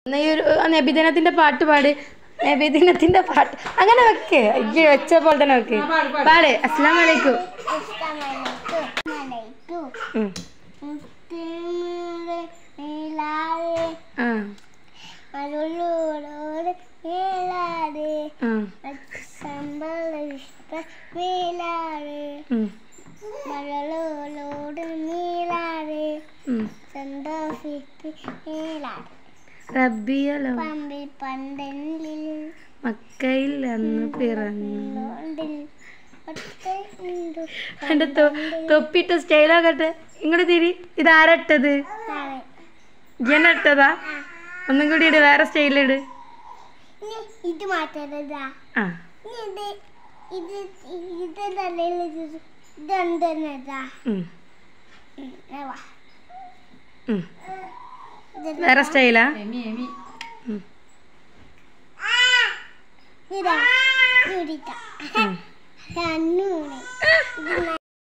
എന്നാ ഈ ഒരു ആ നബിദിനത്തിന്റെ പാട്ട് പാട് നബിദിനത്തിന്റെ പാട്ട് അങ്ങനെ വെക്ക് അയ്യോ വെച്ച പോലെ തന്നെ വെക്ക് പാട് അസ്സലാം വലൈക്കും ഉം. ആ ആ ഉം. മഴലോട് നീലാറ് ഉം. സന്തോഷിച്ച് നീലാറ് റബ്ബിയലോ പമ്പിൽ പന്തലിൽ മക്കയിൽ അന്ന് പിറന്നു നോണ്ടിൽ ഒറ്റയുണ്ട് എന്റെ തൊപ്പിട്ട സ്റ്റൈലാകട്ടെ ഇങ്ങോട്ട് തിരി ഇതാരട്ടത് താഴെ. ഇട്ടതാ ഒന്നും കൂടി ഇട് വേറെ സ്റ്റൈലിട് ഇനി ഇത് മാറ്റരുതാ ആ ഇനി ഇത് ഇത് ഇത് തലയിൽ ഇത് ഇതെന്താ ഉം. ഉം. വേറെ സ്റ്റൈലാ ഉം. ഇതാ ഇടിക്കാം ഉം. കണ്ണൂണ് ഇത്